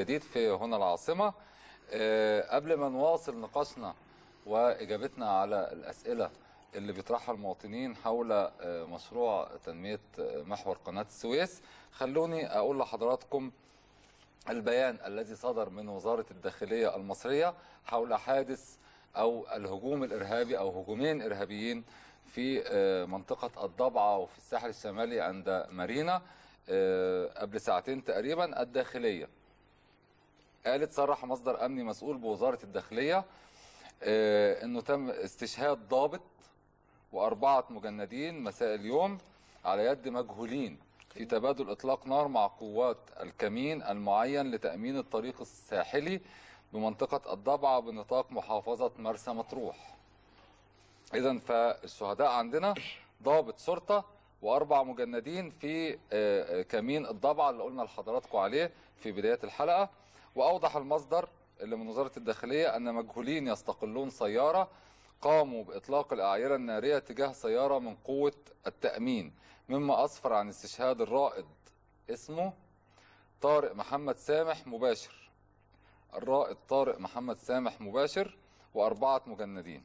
جديد في هنا العاصمة آه، قبل ما نواصل نقاشنا وإجابتنا على الأسئلة اللي بيطرحها المواطنين حول آه، مشروع تنمية آه، محور قناة السويس خلوني أقول لحضراتكم البيان الذي صدر من وزارة الداخلية المصرية حول حادث أو الهجوم الإرهابي أو هجومين إرهابيين في آه، منطقة الضبعة وفي الساحل الشمالي عند مارينا آه، قبل ساعتين تقريبا الداخلية قالت صرح مصدر أمني مسؤول بوزارة الداخلية آه، أنه تم استشهاد ضابط وأربعة مجندين مساء اليوم على يد مجهولين في تبادل إطلاق نار مع قوات الكمين المعين لتأمين الطريق الساحلي بمنطقة الضبعة بنطاق محافظة مرسى مطروح إذا فالشهداء عندنا ضابط شرطة وأربع مجندين في آه، آه، كمين الضبعة اللي قلنا لحضراتكم عليه في بداية الحلقة وأوضح المصدر اللي من وزارة الداخلية أن مجهولين يستقلون سيارة قاموا بإطلاق الأعيرة النارية تجاه سيارة من قوة التأمين مما أسفر عن استشهاد الرائد اسمه طارق محمد سامح مباشر الرائد طارق محمد سامح مباشر وأربعة مجندين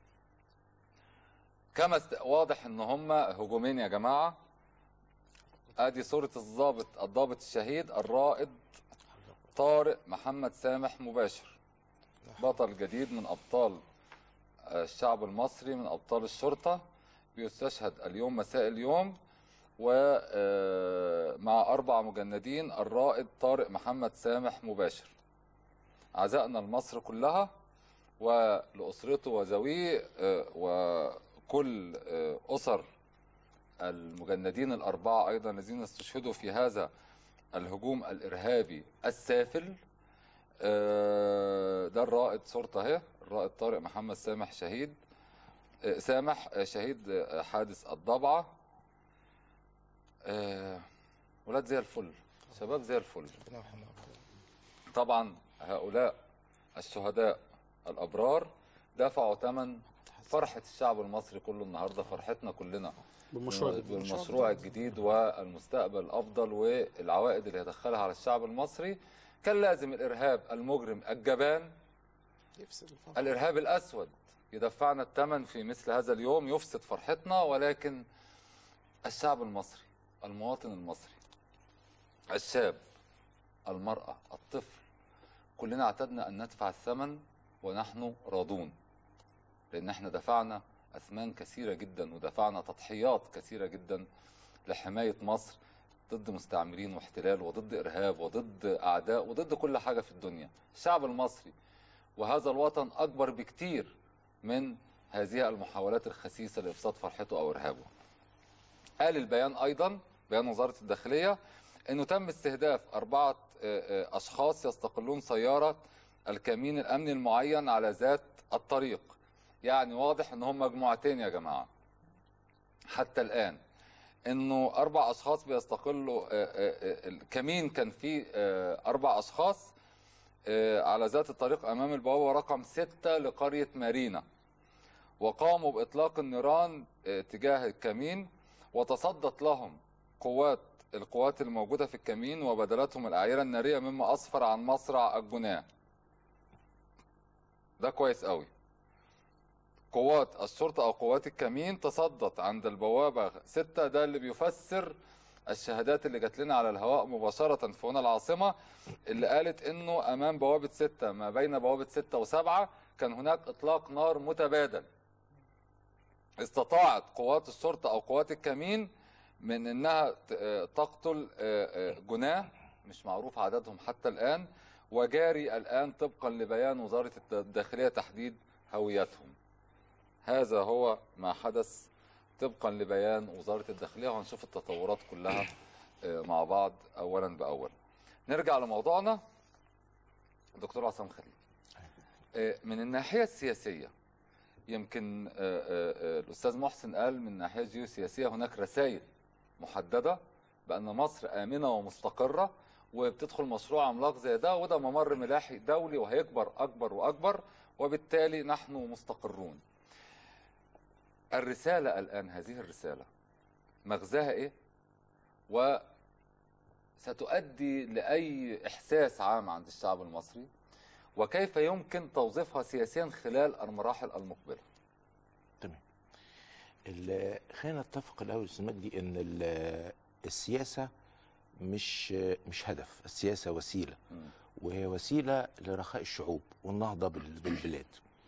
كما است... واضح ان هم هجومين يا جماعه ادي صوره الضابط الضابط الشهيد الرائد طارق محمد سامح مباشر بطل جديد من ابطال الشعب المصري من ابطال الشرطه بيستشهد اليوم مساء اليوم ومع اربع مجندين الرائد طارق محمد سامح مباشر عزائنا لمصر كلها ولأسرته وذويه آه، وكل آه، أسر المجندين الأربعة أيضا الذين استشهدوا في هذا الهجوم الإرهابي السافل آه، ده الرائد صورته اهي الرائد طارق محمد سامح شهيد آه، سامح آه، شهيد آه، حادث الضبعة آه، ولاد زي الفل شباب زي الفل ربنا يرحمه طبعا هؤلاء الشهداء الابرار دفعوا ثمن فرحه الشعب المصري كله النهارده فرحتنا كلنا بالمشروع الجديد. بالمشروع الجديد والمستقبل الافضل والعوائد اللي هيدخلها على الشعب المصري كان لازم الارهاب المجرم الجبان يفسد الفرح الارهاب الاسود يدفعنا الثمن في مثل هذا اليوم يفسد فرحتنا ولكن الشعب المصري المواطن المصري الشاب المرأة الطفل كلنا اعتدنا أن ندفع الثمن ونحن راضون لأن احنا دفعنا أثمان كثيرة جدا ودفعنا تضحيات كثيرة جدا لحماية مصر ضد مستعمرين واحتلال وضد إرهاب وضد أعداء وضد كل حاجة في الدنيا الشعب المصري وهذا الوطن أكبر بكتير من هذه المحاولات الخسيسة لإفساد فرحته أو إرهابه قال البيان أيضا بيان وزارة الداخلية أنه تم استهداف أربعة آه، آه، أشخاص يستقلون سيارة الكمين الأمني المعين على ذات الطريق يعني واضح أن هم مجموعتين يا جماعة حتى الآن انه اربع اشخاص بيستقلوا آه، آه، آه، الكمين كان فيه آه، اربع اشخاص آه، على ذات الطريق امام البوابه رقم ستة لقريه مارينا وقاموا باطلاق النيران آه، تجاه الكمين وتصدت لهم قوات القوات الموجوده في الكمين وبدلتهم الاعيره الناريه مما اسفر عن مصرع الجناه ده كويس قوي قوات الشرطة أو قوات الكمين تصدت عند البوابة ستة ده اللي بيفسر الشهادات اللي جات لنا على الهواء مباشرة في هنا العاصمة اللي قالت إنه أمام بوابة ستة ما بين بوابة ستة وسبعة كان هناك إطلاق نار متبادل استطاعت قوات الشرطة أو قوات الكمين من إنها ت- آه، تقتل آه، آه، جناه مش معروف عددهم حتى الآن وجاري الآن طبقا لبيان وزارة الداخلية تحديد هويتهم هذا هو ما حدث طبقا لبيان وزارة الداخلية وهنشوف التطورات كلها آه، مع بعض أولا بأول نرجع لموضوعنا دكتور عصام خليل آه، من الناحية السياسية يمكن آه، آه، آه، الأستاذ محسن قال من الناحية الجيوسياسية هناك رسائل محددة بأن مصر آمنة ومستقرة وبتدخل مشروع عملاق زي ده وده ممر ملاحي دولي وهيكبر أكبر وأكبر وبالتالي نحن مستقرون الرسالة الآن هذه الرسالة مغزاها إيه؟ ستؤدي لاي احساس عام عند الشعب المصري وكيف يمكن توظيفها سياسيا خلال المراحل المقبله تمام ال- خلينا نتفق الاول يا استاذ مجدي ان ال- السياسه مش مش هدف السياسه وسيله مم. وهي وسيله لرخاء الشعوب والنهضه بال- بالبلاد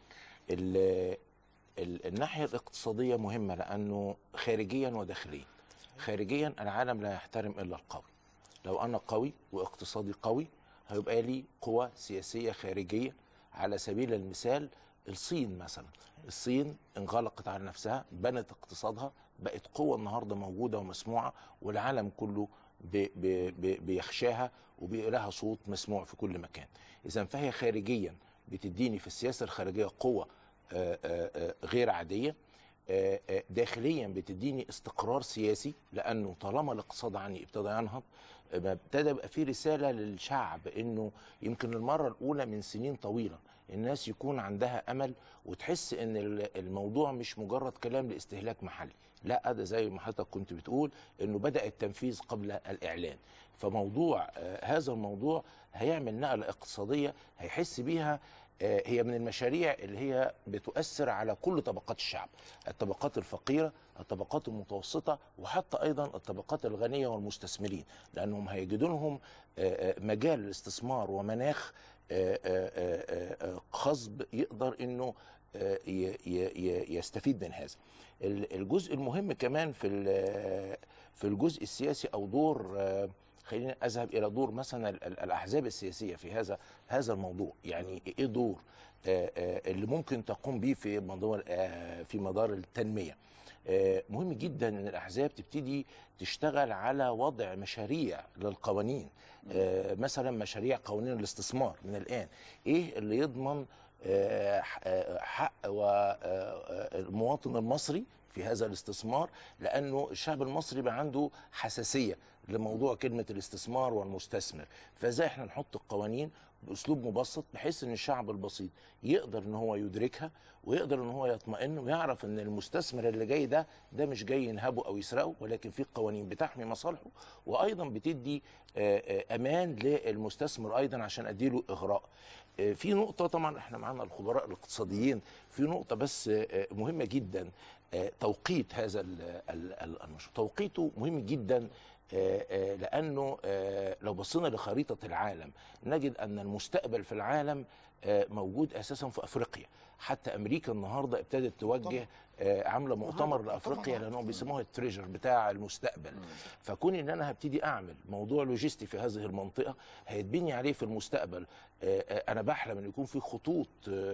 ال- ال- الناحيه الاقتصاديه مهمه لانه خارجيا وداخليا خارجيا العالم لا يحترم الا القوي لو انا قوي واقتصادي قوي هيبقى لي قوى سياسيه خارجيه على سبيل المثال الصين مثلا الصين انغلقت على نفسها بنت اقتصادها بقت قوة النهاردة موجودة ومسموعة والعالم كله بي بي بي بيخشاها وبيبقى لها صوت مسموع في كل مكان إذا فهي خارجيا بتديني في السياسة الخارجية قوة آه، آه، آه، غير عادية آه، آه، داخليا بتديني استقرار سياسي لانه طالما الاقتصاد عني ابتدى ينهض آه، ابتدى يبقى في رساله للشعب انه يمكن المره الاولى من سنين طويله الناس يكون عندها امل وتحس ان ال- الموضوع مش مجرد كلام لاستهلاك محلي لا ده زي ما حضرتك كنت بتقول انه بدا التنفيذ قبل الاعلان فموضوع آه، هذا الموضوع هيعمل نقله اقتصاديه هيحس بيها آه، هي من المشاريع اللي هي بتؤثر على كل طبقات الشعب الطبقات الفقيرة الطبقات المتوسطة وحتى أيضا الطبقات الغنية والمستثمرين لأنهم هيجدوا لهم آه، آه، مجال الاستثمار ومناخ آه، آه، آه، آه، خصب يقدر أنه آه، ي- ي- ي- يستفيد من هذا ال- الجزء المهم كمان في ال- في الجزء السياسي أو دور آه، خلينا اذهب الى دور مثلا ال- ال- الاحزاب السياسيه في هذا هذا الموضوع يعني ايه دور آه، آه، اللي ممكن تقوم به في مدار آه، في مدار التنميه آه، مهم جدا ان الاحزاب تبتدي تشتغل على وضع مشاريع للقوانين آه، مثلا مشاريع قوانين الاستثمار من الان ايه اللي يضمن آه، ح- آه، حق والمواطن المصري في هذا الاستثمار لانه الشعب المصري بقى عنده حساسيه لموضوع كلمه الاستثمار والمستثمر فازاي احنا نحط القوانين باسلوب مبسط بحيث ان الشعب البسيط يقدر ان هو يدركها ويقدر ان هو يطمئن ويعرف ان المستثمر اللي جاي ده ده مش جاي ينهبه او يسرقه ولكن في قوانين بتحمي مصالحه وايضا بتدي آه، آه، امان للمستثمر ايضا عشان اديله اغراء آه، في نقطة طبعا احنا معانا الخبراء الاقتصاديين في نقطة بس آه، آه، مهمة جدا آه، توقيت هذا ال- ال- ال- المشروع توقيته مهم جدا آه، آه، لانه آه، لو بصينا لخريطه العالم نجد ان المستقبل في العالم آه، موجود اساسا في افريقيا حتى امريكا النهارده ابتدت توجه آه، عامله مؤتمر طبعاً. لافريقيا لانهم بيسموها التريجر بتاع المستقبل فكون ان انا هبتدي اعمل موضوع لوجستي في هذه المنطقه هيتبني عليه في المستقبل آه، آه، انا بحلم ان يكون في خطوط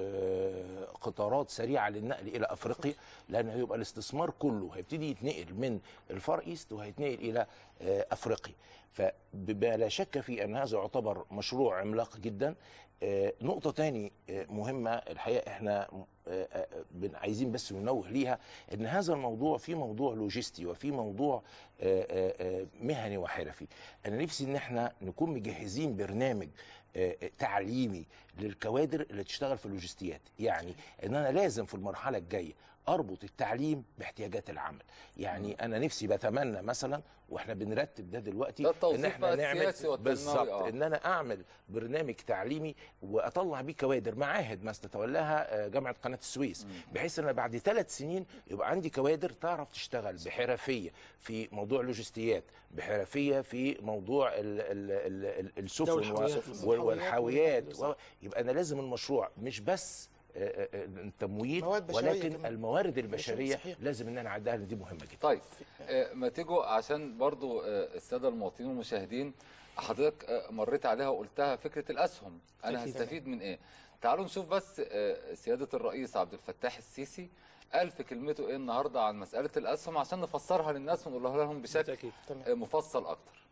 آه، قطارات سريعه للنقل الى افريقيا لان هيبقى الاستثمار كله هيبتدي يتنقل من الفار ايست وهيتنقل الى آه، افريقيا فبلا شك في ان هذا يعتبر مشروع عملاق جدا آه، نقطة تاني آه، مهمة الحقيقة احنا آه، آه، بن- عايزين بس ننوه ليها ان هذا الموضوع في موضوع لوجستي وفي موضوع آه، آه، آه، مهني وحرفي انا نفسي ان احنا نكون مجهزين برنامج آه، آه، تعليمي للكوادر اللي تشتغل في اللوجستيات يعني ان انا لازم في المرحلة الجاية اربط التعليم باحتياجات العمل يعني انا نفسي بتمنى مثلا واحنا بنرتب ده دلوقتي ده التوظيف بقى السياسي والتنموي، بالظبط آه. ان انا اعمل برنامج تعليمي واطلع بيه كوادر معاهد مثلا تتولاها آه، جامعه قناه السويس بحيث ان بعد ثلاث سنين يبقى عندي كوادر تعرف تشتغل بحرفيه في موضوع لوجستيات بحرفيه في موضوع ال ال ال ال السفن والحاويات. و- والحاويات بالظبط. و- يبقى انا لازم المشروع مش بس آه، آه، آه، التمويل مواد بشرية ولكن كمان. الموارد البشريه صحيح. لازم ان انا اعدها لأن دي مهمه جدا طيب آه، ما تيجوا عشان برضو آه، الساده المواطنين والمشاهدين حضرتك آه، مريت عليها وقلتها فكره الاسهم انا أكيد. هستفيد من ايه تعالوا نشوف بس آه، سياده الرئيس عبد الفتاح السيسي قال في كلمته ايه النهارده عن مساله الاسهم عشان نفسرها للناس ونقولها لهم بشكل بالتأكيد تمام آه، مفصل اكتر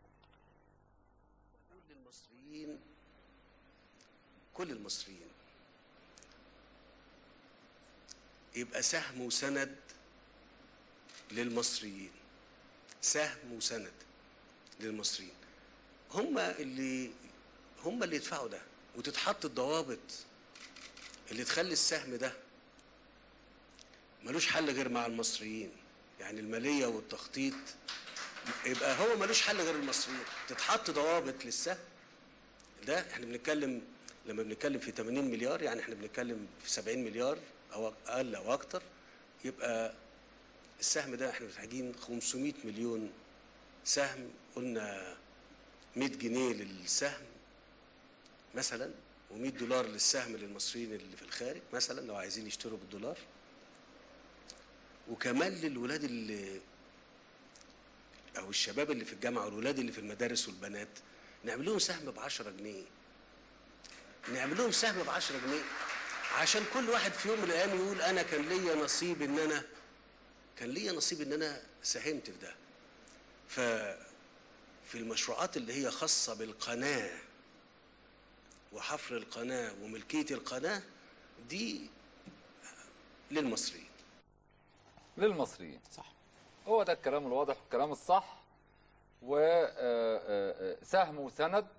كل المصريين كل المصريين يبقى سهم وسند للمصريين سهم وسند للمصريين هم اللي هم اللي يدفعوا ده وتتحط الضوابط اللي تخلي السهم ده ملوش حل غير مع المصريين يعني المالية والتخطيط يبقى هو ملوش حل غير المصريين تتحط ضوابط للسهم ده احنا بنتكلم لما بنتكلم في 80 مليار يعني احنا بنتكلم في 70 مليار او اقل او اكتر يبقى السهم ده احنا محتاجين 500 مليون سهم قلنا 100 جنيه للسهم مثلا و100 دولار للسهم للمصريين اللي في الخارج مثلا لو عايزين يشتروا بالدولار وكمان للولاد اللي او الشباب اللي في الجامعه والولاد اللي في المدارس والبنات نعمل لهم سهم ب 10 جنيه نعمل لهم سهم ب 10 جنيه عشان كل واحد في يوم من الايام يقول انا كان ليا نصيب ان انا كان ليا نصيب ان انا ساهمت في ده ف في المشروعات اللي هي خاصه بالقناه وحفر القناه وملكيه القناه دي للمصريين للمصريين صح هو ده الكلام الواضح والكلام الصح وسهم وسند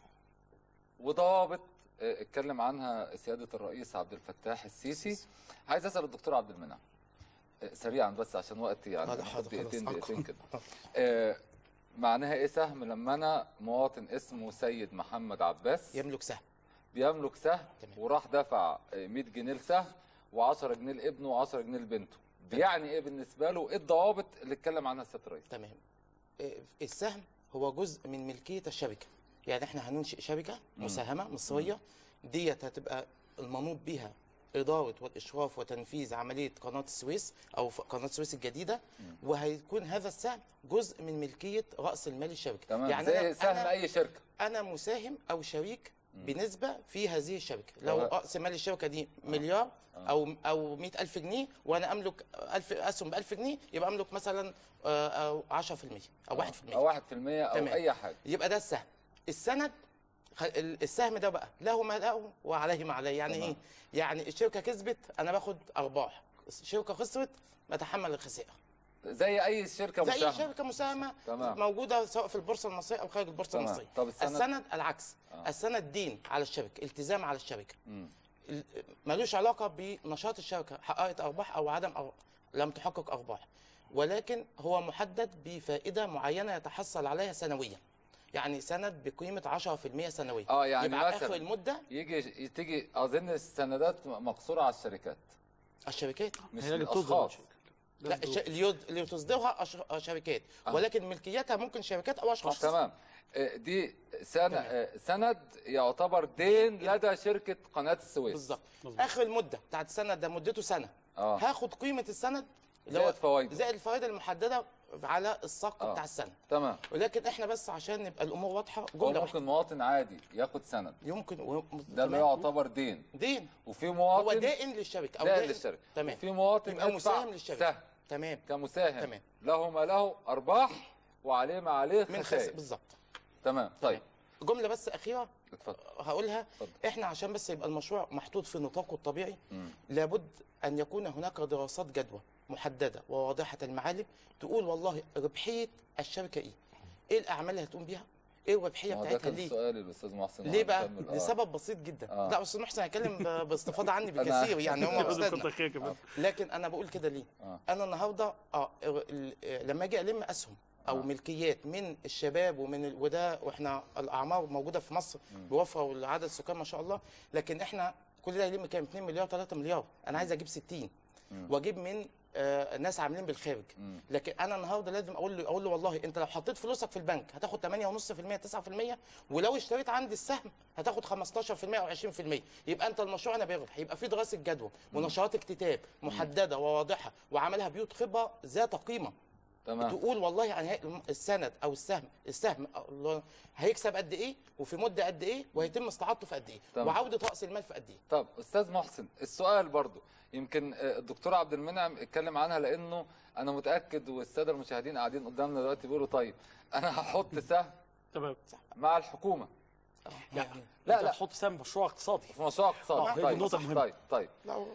وضوابط آه، اتكلم عنها سيادة الرئيس عبد الفتاح السيسي عايز اسال الدكتور عبد المنعم آه، سريعا بس عشان وقتي يعني حاضر، ناخد حاضر، دقيقتين خلاص. دقيقتين كده آه، معناها ايه سهم لما انا مواطن اسمه سيد محمد عباس يملك سهم بيملك سهم تمام. وراح دفع آه، 100 جنيه لسهم و10 جنيه لابنه و10 جنيه لبنته بيعني ايه بالنسبه له ايه الضوابط اللي اتكلم عنها سياده الرئيس تمام إيه، السهم هو جزء من ملكيه الشركه يعني احنا هننشئ شركه مساهمه مصريه ديت هتبقى المنوط بيها اداره والاشراف وتنفيذ عمليه قناه السويس او ف- قناه السويس الجديده وهيكون هذا السهم جزء من ملكيه راس المال الشركه تمام يعني زي أنا, سهم أنا, اي شركه انا مساهم او شريك بنسبه في هذه الشركه لو تمام. راس مال الشركه دي مليار او او 100000 جنيه وانا املك 1000 اسهم ب 1000 جنيه يبقى املك مثلا آه، أو 10% او 1% او 1% او تمام. اي حاجه يبقى ده السهم السند خ- ال- السهم ده بقى له ما له وعليه ما عليه يعني تمام. ايه يعني الشركه كسبت انا باخد ارباح الشركه خسرت بتحمل الخسائر زي اي شركه زي اي مساهمه شركه مساهمه تمام. موجوده سواء في البورصه المصريه او خارج البورصه تمام. المصريه طب السند؟ السند العكس آه. السند دين على الشركه التزام على الشركه مم. ال- ملوش علاقه بنشاط الشركه حققت ارباح او عدم أو لم تحقق ارباح ولكن هو محدد بفائده معينه يتحصل عليها سنويا يعني سند بقيمه 10% سنويا اه يعني يبقى مثلا اخر المده يجي تيجي اظن السندات مقصوره على الشركات الشركات مش هي اللي بتصدر الاشخاص لا الش... اللي يد- اللي تصدرها أش... شركات آه. ولكن ملكيتها ممكن شركات او اشخاص تمام آه، دي سنة تمام. آه، سند يعتبر دين لدى شركه قناه السويس بالظبط مظبوط. اخر المده بتاعت السند ده مدته سنه اه هاخد قيمه السند اللي زائد هو فوائده. زائد الفوائد المحدده على الساق آه. بتاع السنه تمام ولكن احنا بس عشان نبقى الامور واضحه هو جمله واحده ممكن مواطن عادي ياخد سند يمكن و... ده اللي تمام. يعتبر دين دين وفي هو مواطن دائن للشركه او دائن للشركه تمام وفي مواطن يبقى يدفع مساهم للشركه سهم تمام كمساهم تمام. له ما له ارباح وعليه ما عليه من خس... خسائر بالظبط تمام طيب جمله بس اخيره اتفضل هقولها اتفضل. احنا عشان بس يبقى المشروع محطوط في نطاقه الطبيعي مم. لابد ان يكون هناك دراسات جدوى محدده وواضحه المعالم تقول والله ربحيه الشركه ايه؟ ايه الاعمال اللي هتقوم بيها؟ ايه الربحيه ما هو ده بتاعتها كان ليه؟ سؤالي الاستاذ محسن ليه بقى؟ وهنكمل. آه. لسبب بسيط جدا آه. لا استاذ محسن هيتكلم ب- باستفاضه عني أنا- بكثير يعني هم كتر استاذنا خيرك يا فندم. لكن انا بقول كده ليه؟ آه. انا النهارده اه ال- ال- لما اجي الم اسهم او آه. ملكيات من الشباب ومن ال... وده واحنا الاعمار موجوده في مصر بوفره العدد السكان ما شاء الله لكن احنا كل ده يلم كام 2 مليار 3 مليار انا عايز اجيب 60 واجيب من آه ناس عاملين بالخارج مم. لكن انا النهارده لازم اقول له اقول له والله انت لو حطيت فلوسك في البنك هتاخد 8.5% 9% ولو اشتريت عندي السهم هتاخد 15% او 20% يبقى انت المشروع انا بيربح يبقى في دراسه جدوى ونشاط اكتتاب محدده وواضحه وعملها بيوت خبره ذات قيمه تمام تقول والله يعني هي- السند او السهم السهم الله هيكسب قد ايه وفي مده قد ايه وهيتم استعادته في قد ايه تمام. وعوده راس المال في قد ايه طب استاذ محسن السؤال برضو يمكن آه، الدكتور عبد المنعم اتكلم عنها لانه انا متاكد والساده المشاهدين قاعدين قدامنا دلوقتي بيقولوا طيب انا هحط سهم تمام مع الحكومه يعني لا، لا لا. لا تحط سهم في مشروع اقتصادي في مشروع اقتصادي آه، هي دي طيب النقطة المهمة. طيب طيب لا هو-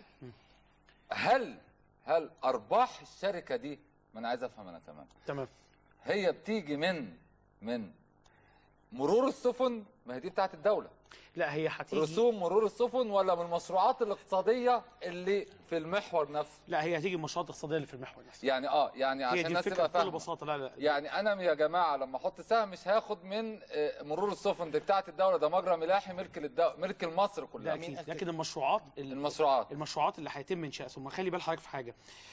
هل هل ارباح الشركه دي ما انا عايز افهم انا كمان تمام هي بتيجي من من مرور السفن ما هي دي بتاعت الدوله لا هي هتيجي رسوم مرور السفن ولا من المشروعات الاقتصاديه اللي في المحور نفسه لا هي هتيجي من المشروعات الاقتصاديه اللي في المحور نفسه يعني اه يعني هي عشان دي الناس الفكره تبقى بكل فاهمه بساطه لا لا يعني انا يا جماعه لما احط سهم مش هاخد من آه، مرور السفن دي بتاعه الدوله ده مجرى ملاحي ملك للدوله ملك لمصر ده كلها اكيد لكن المشروعات ال- المشروعات المشروعات اللي هيتم انشائها ثم خلي بال حضرتك في حاجه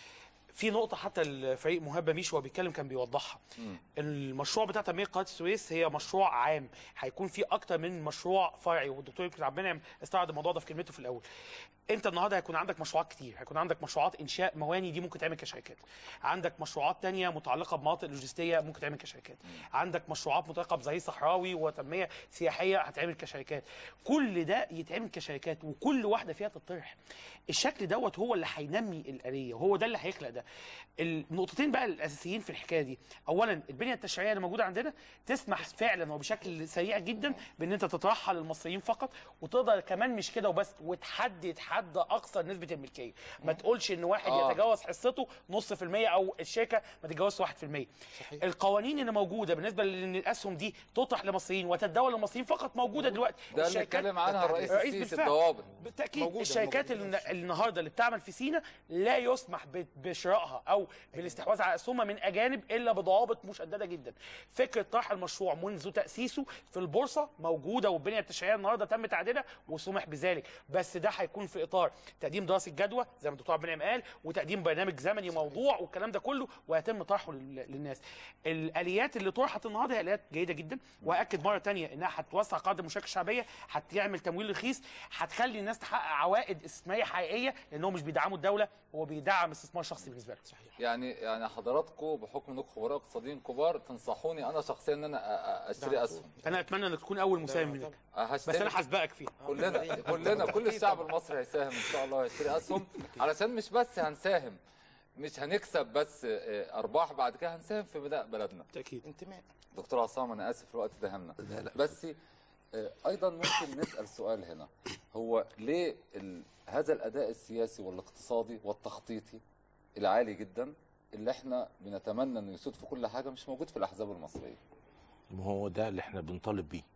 في نقطة حتى الفريق مهاب ميش وهو بيتكلم كان بيوضحها. المشروع بتاع تنمية قناة السويس هي مشروع عام، هيكون فيه أكتر من مشروع فرعي والدكتور يمكن عبد المنعم استعرض الموضوع ده في كلمته في الأول. أنت النهارده هيكون عندك مشروعات كتير، هيكون عندك مشروعات إنشاء مواني دي ممكن تعمل كشركات. عندك مشروعات تانية متعلقة بمناطق لوجستية ممكن تعمل كشركات. عندك مشروعات متعلقة بظهير صحراوي وتنمية سياحية هتعمل كشركات. كل ده يتعمل كشركات وكل واحدة فيها تطرح. الشكل دوت هو اللي هينمي الآلية وهو ده اللي هيخلق ده. النقطتين بقى الاساسيين في الحكايه دي اولا البنيه التشريعيه اللي موجوده عندنا تسمح فعلا وبشكل سريع جدا بان انت تطرحها للمصريين فقط وتقدر كمان مش كده وبس وتحدد حد اقصى نسبه الملكيه ما تقولش ان واحد آه. يتجاوز حصته نص في المية او الشركه ما تتجاوزش 1% صحيح. القوانين اللي موجوده بالنسبه لان الاسهم دي تطرح لمصريين وتتداول للمصريين فقط موجوده دلوقتي ده اللي الشركات- اتكلم عنها الرئيس رئيس السيسي بالفعل. الضوابط بالتاكيد موجودة- الشركات موجودة. اللي النهارده اللي بتعمل في سينا لا يسمح ب- بشرائها او بالاستحواذ على اسهمها من اجانب الا بضوابط مشدده جدا. فكره طرح المشروع منذ تاسيسه في البورصه موجوده والبنيه التشريعيه النهارده تم تعديلها وسمح بذلك، بس ده هيكون في اطار تقديم دراسه جدوى زي ما الدكتور عبد المنعم قال وتقديم برنامج زمني موضوع والكلام ده كله وهيتم طرحه لل- للناس. الاليات اللي طرحت النهارده هي اليات جيده جدا واكد مره ثانيه انها هتوسع قاعده المشاركه الشعبيه، هتعمل تمويل رخيص، هتخلي الناس تحقق عوائد استثماريه حقيقيه لان هو مش بيدعموا الدوله هو بيدعم استثمار شخصي بالنسبه له. صحيح. يعني يعني حضراتكم بحكم انكم خبراء اقتصاديين كبار تنصحوني انا شخصيا ان انا أ- أ- اشتري اسهم انا اتمنى انك تكون اول مساهم منك بس هشتري انا هسبقك فيها كلنا كلنا كل الشعب المصري هيساهم ان شاء الله هيشتري اسهم علشان مش بس هنساهم مش هنكسب بس آه، ارباح بعد كده هنساهم في بناء بلدنا بالتاكيد انتماء دكتور عصام انا اسف الوقت دهمنا لا لا. بس آه، ايضا ممكن نسال سؤال هنا هو ليه ال- هذا الاداء السياسي والاقتصادي والتخطيطي العالي جدا اللي احنا بنتمنى انه يسود في كل حاجه مش موجود في الاحزاب المصريه ما هو ده اللي احنا بنطالب بيه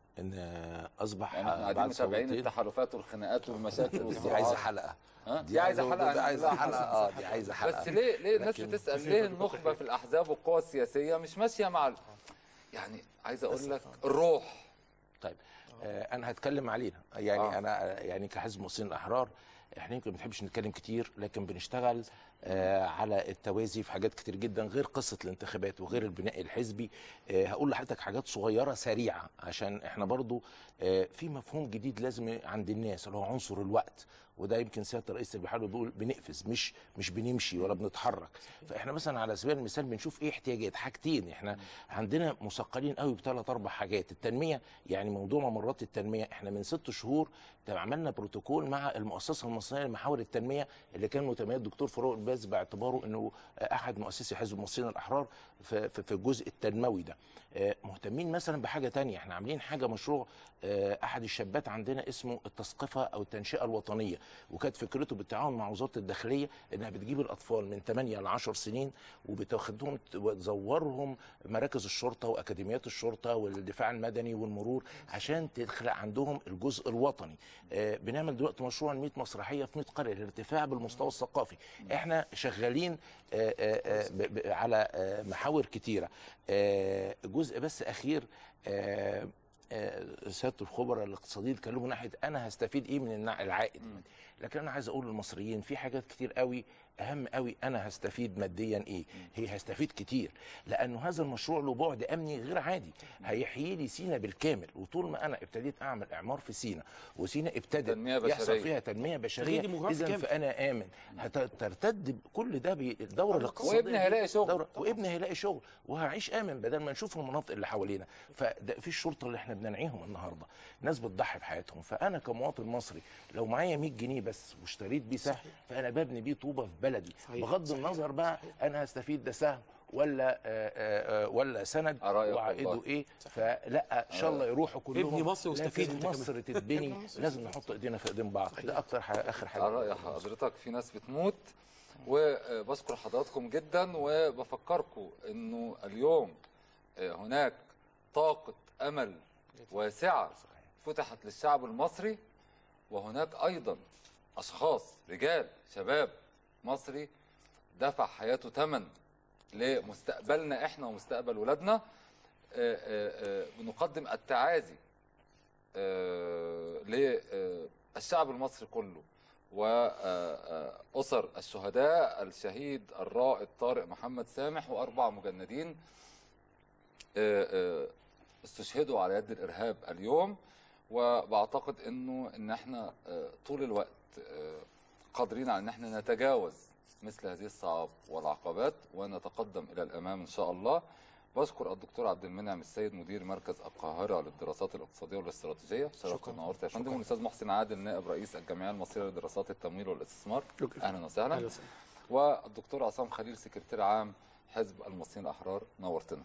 ان اصبح يعني احنا قاعدين بعد متابعين ثورتين التحالفات والخناقات والمشاكل دي والصراعات عايزه حلقه ها؟ دي عايزه حلقه دي عايزه هنعملها حلقه اه دي عايزه حلقه بس ليه ليه الناس لكن- بتسال ليه النخبه في الاحزاب والقوى السياسيه مش ماشيه مع ال... يعني عايز اقول لك الروح طيب آه انا هتكلم علينا يعني آه. آه. انا يعني كحزب المصريين الاحرار احنا يمكن ما بنحبش نتكلم كتير لكن بنشتغل آه على التوازي في حاجات كتير جدا غير قصه الانتخابات وغير البناء الحزبي آه هقول لحضرتك حاجات صغيره سريعه عشان احنا برضو آه في مفهوم جديد لازم عند الناس اللي هو عنصر الوقت وده يمكن سياده الرئيس اللي بيحاول بيقول بنقفز مش مش بنمشي ولا بنتحرك فاحنا مثلا على سبيل المثال بنشوف ايه احتياجات حاجتين احنا عندنا مثقلين قوي بثلاث اربع حاجات التنميه يعني موضوع ممرات التنميه احنا من ست شهور عملنا بروتوكول مع المؤسسه المصريه لمحاور التنميه اللي كان متميز الدكتور فاروق الباز باعتباره انه احد مؤسسي حزب المصريين الاحرار في في في الجزء التنموي ده آه، مهتمين مثلا بحاجه تانية احنا عاملين حاجه مشروع آه، احد الشابات عندنا اسمه التثقفه او التنشئه الوطنيه وكانت فكرته بالتعاون مع وزاره الداخليه انها بتجيب الاطفال من 8 ل 10 سنين وبتاخدهم وتزورهم مراكز الشرطه واكاديميات الشرطه والدفاع المدني والمرور عشان تخلق عندهم الجزء الوطني آه، بنعمل دلوقتي مشروع 100 مسرحيه في 100 قريه الارتفاع بالمستوى الثقافي احنا شغالين آه، آه، آه، ب- ب- على آه، محاور كتيره آه، جزء بس اخير آه، آه، سياده الخبراء الاقتصاديين اتكلموا ناحيه انا هستفيد ايه من النع- العائد لكن انا عايز اقول للمصريين في حاجات كتير قوي اهم قوي انا هستفيد ماديا ايه هي هستفيد كتير لانه هذا المشروع له بعد امني غير عادي هيحيي لي سينا بالكامل وطول ما انا ابتديت اعمل اعمار في سينا وسينا ابتدت تنمية يحصل بشرية. فيها تنميه بشريه تغيير ديموغرافي اذا كامل. فانا امن هترتد كل ده بالدوره الاقتصاديه وابني دي. هيلاقي شغل. دورة وابني هيلاقي شغل وهعيش امن بدل ما نشوف المناطق اللي حوالينا فده في الشرطه اللي احنا بننعيهم النهارده ناس بتضحي بحياتهم فانا كمواطن مصري لو معايا 100 جنيه بس واشتريت بيه سهم فانا ببني بيه طوبه في بلدي صحيح. بغض النظر بقى انا هستفيد ده سهم ولا آه، آه، آه، ولا سند رأيك وعائده والله. ايه فلا ان شاء الله يروحوا كلهم ابني مصر واستفيد لكن انت كمان. مصر تتبني لازم نحط ايدينا في ايدين بعض ده اكتر حاجه اخر حاجه على رأي حضرتك في ناس بتموت وبشكر حضراتكم جدا وبفكركم انه اليوم هناك طاقة امل واسعة فتحت للشعب المصري وهناك ايضا اشخاص رجال شباب مصري دفع حياته ثمن لمستقبلنا احنا ومستقبل ولادنا آه، آه، آه، بنقدم التعازي آه، للشعب المصري كله وأسر الشهداء الشهيد الرائد طارق محمد سامح وأربع مجندين آه، آه، استشهدوا على يد الإرهاب اليوم وبعتقد إنه إن إحنا آه، طول الوقت آه، قادرين على إن إحنا نتجاوز مثل هذه الصعاب والعقبات ونتقدم إلى الأمام إن شاء الله بشكر الدكتور عبد المنعم السيد مدير مركز القاهرة للدراسات الاقتصادية والاستراتيجية شرفت شكراً. ونورت يا فندم والأستاذ محسن عادل نائب رئيس الجمعية المصرية لدراسات التمويل والاستثمار شكراً. أهلا وسهلا أهلا وسهلا. والدكتور عصام خليل سكرتير عام حزب المصريين الأحرار نورتنا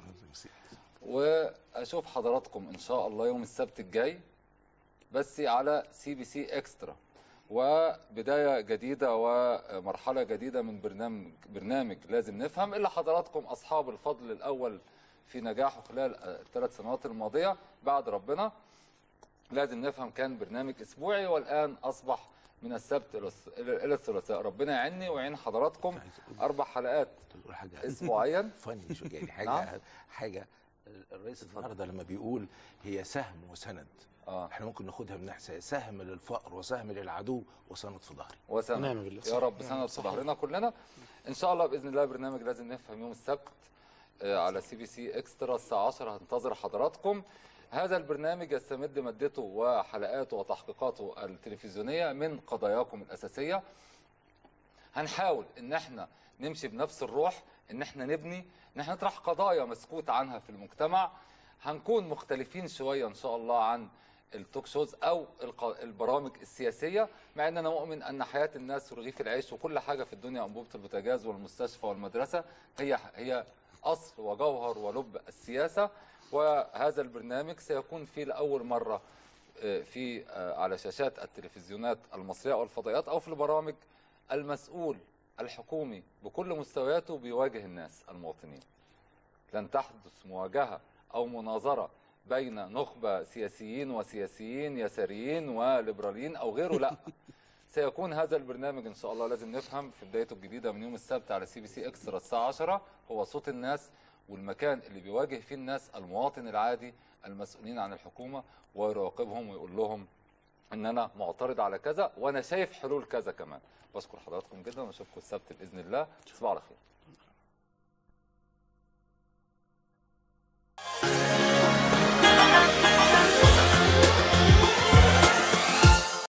واشوف حضراتكم ان شاء الله يوم السبت الجاي بس على سي بي سي اكسترا وبدايه جديده ومرحله جديده من برنامج برنامج لازم نفهم اللي حضراتكم اصحاب الفضل الاول في نجاحه خلال الثلاث سنوات الماضيه بعد ربنا لازم نفهم كان برنامج اسبوعي والان اصبح من السبت الى الس- الى الثلاثاء ربنا يعيني ويعين حضراتكم اربع حلقات تقول حاجه اسبوعيا فني شو يعني حاجه نعم. حاجه الرئيس النهارده لما بيقول هي سهم وسند اه احنا ممكن ناخدها من ناحيه سهم للفقر وسهم للعدو وسند في ظهري وسند ونعم بالله. يا رب سند في ظهرنا كلنا ان شاء الله باذن الله برنامج لازم نفهم يوم السبت آه، على سي بي سي اكسترا الساعه 10 هنتظر حضراتكم هذا البرنامج يستمد مادته وحلقاته وتحقيقاته التلفزيونيه من قضاياكم الاساسيه هنحاول ان احنا نمشي بنفس الروح ان احنا نبني ان احنا نطرح قضايا مسكوت عنها في المجتمع هنكون مختلفين شويه ان شاء الله عن التوك شوز او الق- البرامج السياسيه مع ان انا مؤمن ان حياه الناس ورغيف العيش وكل حاجه في الدنيا انبوبه البوتاجاز والمستشفى والمدرسه هي هي اصل وجوهر ولب السياسه وهذا البرنامج سيكون فيه لاول مره آه، في آه، على شاشات التلفزيونات المصريه او الفضائيات او في البرامج المسؤول الحكومي بكل مستوياته بيواجه الناس المواطنين لن تحدث مواجهة أو مناظرة بين نخبة سياسيين وسياسيين يساريين وليبراليين أو غيره لا سيكون هذا البرنامج إن شاء الله لازم نفهم في بدايته الجديدة من يوم السبت على سي بي سي إكسترا الساعة 10 هو صوت الناس والمكان اللي بيواجه فيه الناس المواطن العادي المسؤولين عن الحكومة ويراقبهم ويقول لهم ان انا معترض على كذا وانا شايف حلول كذا كمان بشكر حضراتكم جدا واشوفكم السبت باذن الله تصبحوا على خير